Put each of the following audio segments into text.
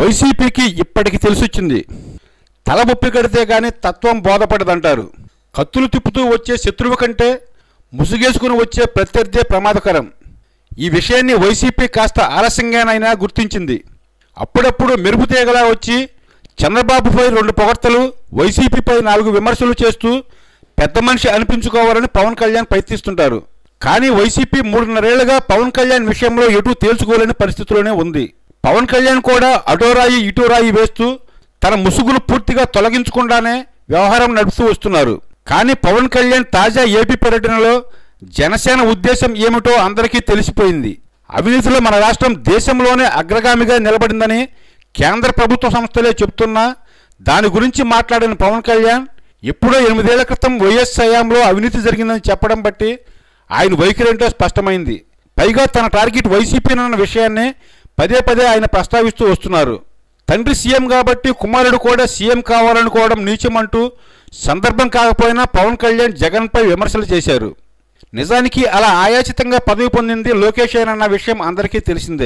వైసీపీకి ఇప్పటికి తెలిసొచ్చింది తల ముప్పి కడితే గాని తత్వం బోధపడదంటారు కత్తులు తిప్పుతూ వచ్చే శత్రువు కంటే ముసుగేసుకుని వచ్చే ప్రత్యర్థే ప్రమాదకరం ఈ విషయాన్ని వైసీపీ కాస్త ఆలస్యంగానైనా గుర్తించింది అప్పుడప్పుడు మెరుపు తీగలా వచ్చి చంద్రబాబుపై రెండు పొగడ్తలు వైసీపీపై నాలుగు విమర్శలు చేస్తూ పెద్ద మనిషి అనిపించుకోవాలని పవన్ కళ్యాణ్ ప్రయత్నిస్తుంటారు కానీ వైసీపీ మూడున్నరేళ్లుగా పవన్ కళ్యాణ్ విషయంలో ఎటూ తేల్చుకోలేని పరిస్థితిలోనే ఉంది పవన్ కళ్యాణ్ కూడా అటోరాయి ఇటోరాయి వేస్తూ తన ముసుగులు పూర్తిగా తొలగించకుండానే వ్యవహారం నడుపుతూ వస్తున్నారు కానీ పవన్ కళ్యాణ్ తాజా ఏపీ పర్యటనలో జనసేన ఉద్దేశం ఏమిటో అందరికీ తెలిసిపోయింది అవినీతిలో మన రాష్ట్రం దేశంలోనే అగ్రగామిగా నిలబడిందని కేంద్ర ప్రభుత్వ సంస్థలే చెబుతున్నా దాని గురించి మాట్లాడిన పవన్ కళ్యాణ్ ఎప్పుడో ఎనిమిదేళ్ల క్రితం వైఎస్ హయాంలో అవినీతి జరిగిందని చెప్పడం బట్టి ఆయన వైఖరేంటో స్పష్టమైంది పైగా తన టార్గెట్ వైసీపీనన్న విషయాన్ని పదే పదే ఆయన ప్రస్తావిస్తూ వస్తున్నారు తండ్రి సీఎం కాబట్టి కుమారుడు కూడా సీఎం కావాలనుకోవడం నీచమంటూ సందర్భం కాకపోయినా పవన్ కళ్యాణ్ జగన్పై విమర్శలు చేశారు నిజానికి అలా ఆయాచితంగా పదవి పొందింది లోకేషేనన్న విషయం అందరికీ తెలిసిందే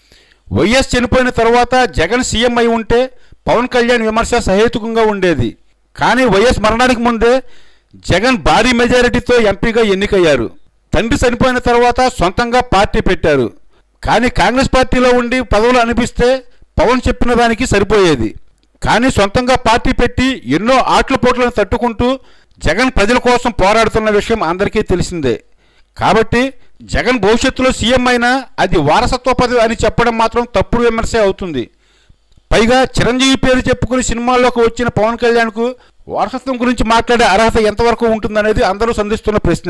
వైఎస్ చనిపోయిన తరువాత జగన్ సీఎం అయి ఉంటే పవన్ కళ్యాణ్ విమర్శ సహేతుకంగా ఉండేది కానీ వైఎస్ మరణానికి ముందే జగన్ భారీ మెజారిటీతో ఎంపీగా ఎన్నికయ్యారు తండ్రి చనిపోయిన తర్వాత సొంతంగా పార్టీ పెట్టారు కానీ కాంగ్రెస్ పార్టీలో ఉండి పదవులు అనిపిస్తే పవన్ చెప్పిన దానికి సరిపోయేది కానీ సొంతంగా పార్టీ పెట్టి ఎన్నో ఆట్ల పోట్లను తట్టుకుంటూ జగన్ ప్రజల కోసం పోరాడుతున్న విషయం అందరికీ తెలిసిందే కాబట్టి జగన్ భవిష్యత్తులో సీఎం అయినా అది వారసత్వ పదవి అని చెప్పడం మాత్రం తప్పుడు విమర్శే అవుతుంది పైగా చిరంజీవి పేరు చెప్పుకుని సినిమాల్లోకి వచ్చిన పవన్ కళ్యాణ్కు వారసత్వం గురించి మాట్లాడే అర్హత ఎంతవరకు ఉంటుందనేది అందరూ సంధిస్తున్న ప్రశ్న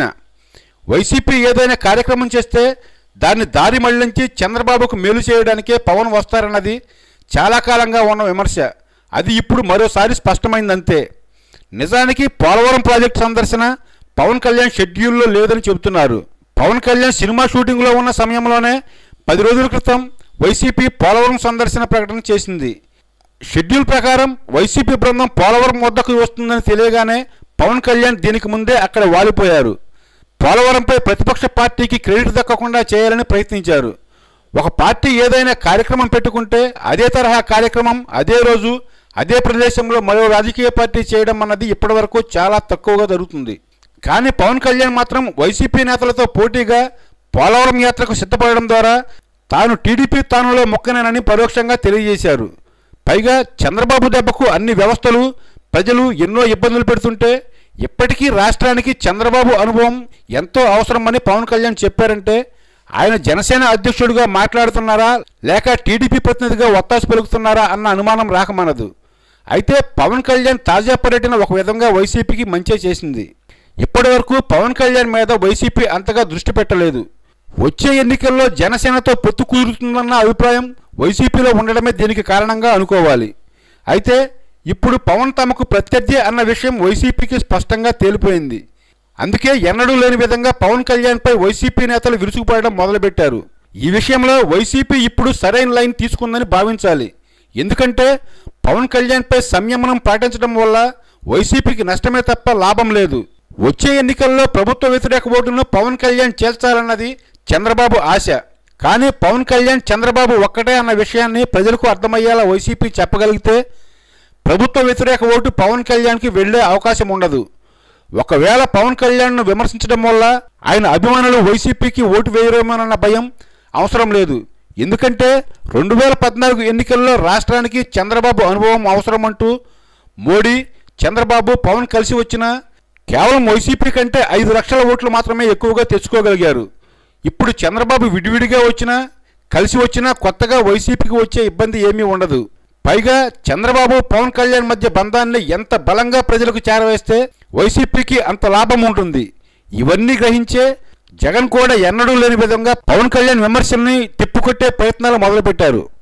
వైసీపీ ఏదైనా కార్యక్రమం చేస్తే దాన్ని దారి మళ్లించి చంద్రబాబుకు మేలు చేయడానికే పవన్ వస్తారన్నది చాలా కాలంగా ఉన్న విమర్శ అది ఇప్పుడు మరోసారి స్పష్టమైందంతే నిజానికి పోలవరం ప్రాజెక్టు సందర్శన పవన్ కళ్యాణ్ షెడ్యూల్లో లేదని చెబుతున్నారు పవన్ కళ్యాణ్ సినిమా షూటింగ్లో ఉన్న సమయంలోనే పది రోజుల క్రితం వైసీపీ పోలవరం సందర్శన ప్రకటన చేసింది షెడ్యూల్ ప్రకారం వైసీపీ బృందం పోలవరం వద్దకు వస్తుందని తెలియగానే పవన్ కళ్యాణ్ దీనికి ముందే అక్కడ వాలిపోయారు పోలవరంపై ప్రతిపక్ష పార్టీకి క్రెడిట్ దక్కకుండా చేయాలని ప్రయత్నించారు ఒక పార్టీ ఏదైనా కార్యక్రమం పెట్టుకుంటే అదే తరహా కార్యక్రమం అదే రోజు అదే ప్రదేశంలో మరో రాజకీయ పార్టీ చేయడం అన్నది ఇప్పటివరకు చాలా తక్కువగా జరుగుతుంది కానీ పవన్ కళ్యాణ్ మాత్రం వైసీపీ నేతలతో పోటీగా పోలవరం యాత్రకు సిద్ధపడడం ద్వారా తాను టీడీపీ తానులో మొక్కనేనని పరోక్షంగా తెలియజేశారు పైగా చంద్రబాబు దెబ్బకు అన్ని వ్యవస్థలు ప్రజలు ఎన్నో ఇబ్బందులు పెడుతుంటే ఇప్పటికీ రాష్ట్రానికి చంద్రబాబు అనుభవం ఎంతో అవసరమని పవన్ కళ్యాణ్ చెప్పారంటే ఆయన జనసేన అధ్యక్షుడిగా మాట్లాడుతున్నారా లేక టీడీపీ ప్రతినిధిగా ఒత్తాసు పలుకుతున్నారా అన్న అనుమానం రాకమానదు అయితే పవన్ కళ్యాణ్ తాజా పర్యటన ఒక విధంగా వైసీపీకి మంచే చేసింది ఇప్పటివరకు పవన్ కళ్యాణ్ మీద వైసీపీ అంతగా దృష్టి పెట్టలేదు వచ్చే ఎన్నికల్లో జనసేనతో పొత్తు కుదురుతుందన్న అభిప్రాయం వైసీపీలో ఉండడమే దీనికి కారణంగా అనుకోవాలి అయితే ఇప్పుడు పవన్ తమకు ప్రత్యర్థి అన్న విషయం వైసీపీకి స్పష్టంగా తేలిపోయింది అందుకే ఎన్నడూ లేని విధంగా పవన్ కళ్యాణ్పై వైసీపీ నేతలు విరుచుకుపడడం మొదలుపెట్టారు ఈ విషయంలో వైసీపీ ఇప్పుడు సరైన లైన్ తీసుకుందని భావించాలి ఎందుకంటే పవన్ కళ్యాణ్పై సంయమనం పాటించడం వల్ల వైసీపీకి నష్టమే తప్ప లాభం లేదు వచ్చే ఎన్నికల్లో ప్రభుత్వ వ్యతిరేక ఓటును పవన్ కళ్యాణ్ చేల్చాలన్నది చంద్రబాబు ఆశ కానీ పవన్ కళ్యాణ్ చంద్రబాబు ఒక్కటే అన్న విషయాన్ని ప్రజలకు అర్థమయ్యేలా వైసీపీ చెప్పగలిగితే ప్రభుత్వ వ్యతిరేక ఓటు పవన్ కళ్యాణ్కి వెళ్లే అవకాశం ఉండదు ఒకవేళ పవన్ కళ్యాణ్ను విమర్శించడం వల్ల ఆయన అభిమానులు వైసీపీకి ఓటు వేయరేమోనన్న భయం అవసరం లేదు ఎందుకంటే రెండు వేల పద్నాలుగు ఎన్నికల్లో రాష్ట్రానికి చంద్రబాబు అనుభవం అవసరమంటూ మోడీ చంద్రబాబు పవన్ కలిసి వచ్చినా కేవలం వైసీపీ కంటే ఐదు లక్షల ఓట్లు మాత్రమే ఎక్కువగా తెచ్చుకోగలిగారు ఇప్పుడు చంద్రబాబు విడివిడిగా వచ్చినా కలిసి వచ్చినా కొత్తగా వైసీపీకి వచ్చే ఇబ్బంది ఏమీ ఉండదు పైగా చంద్రబాబు పవన్ కళ్యాణ్ మధ్య బంధాన్ని ఎంత బలంగా ప్రజలకు చేరవేస్తే వైసీపీకి అంత లాభం ఉంటుంది ఇవన్నీ గ్రహించే జగన్ కూడా ఎన్నడూ లేని విధంగా పవన్ కళ్యాణ్ విమర్శల్ని తిప్పుకొట్టే ప్రయత్నాలు మొదలుపెట్టారు